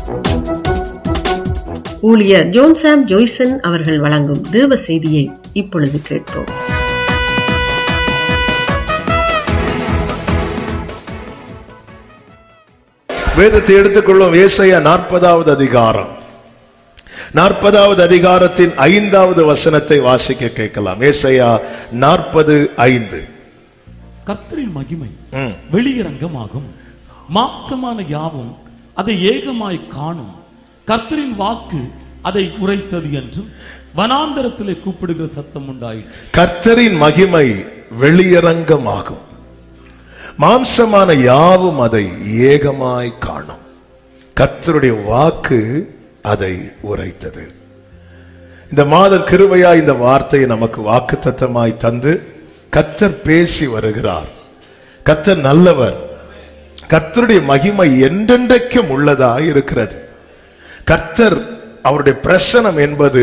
ஊழியர் ஜோன்சாம் ஜோய்சன் அவர்கள் வழங்கும் தேவ செய்தியை இப்பொழுது கேட்போம் வேதத்தை எடுத்துக்கொள்ளும் ஏசையா நாற்பதாவது அதிகாரம் நாற்பதாவது அதிகாரத்தின் ஐந்தாவது வசனத்தை வாசிக்க கேட்கலாம் ஏசையா நாற்பது ஐந்து கர்த்தரின் மகிமை ம். வெளியரங்கமாகும் மாம்சமான யாவும் அதை ஏகமாய் காணும் கர்த்தரின் வாக்கு அதை உரைத்தது என்றும் வனாந்தரத்திலே கூப்பிடுகிற சத்தம் உண்டாயிற்று கர்த்தரின் மகிமை வெளியரங்கமாகும் மாம்சமான யாவும் அதை ஏகமாய் காணும் கர்த்தருடைய வாக்கு அதை உரைத்தது இந்த மாத கிருபையா இந்த வார்த்தையை நமக்கு வாக்குத்தத்தமாய் தந்து கர்த்தர் பேசி வருகிறார் கர்த்தர் நல்லவர் கர்த்தருடைய மகிமை என்றென்றைக்கும் உள்ளதா இருக்கிறது கர்த்தர் அவருடைய பிரசனம் என்பது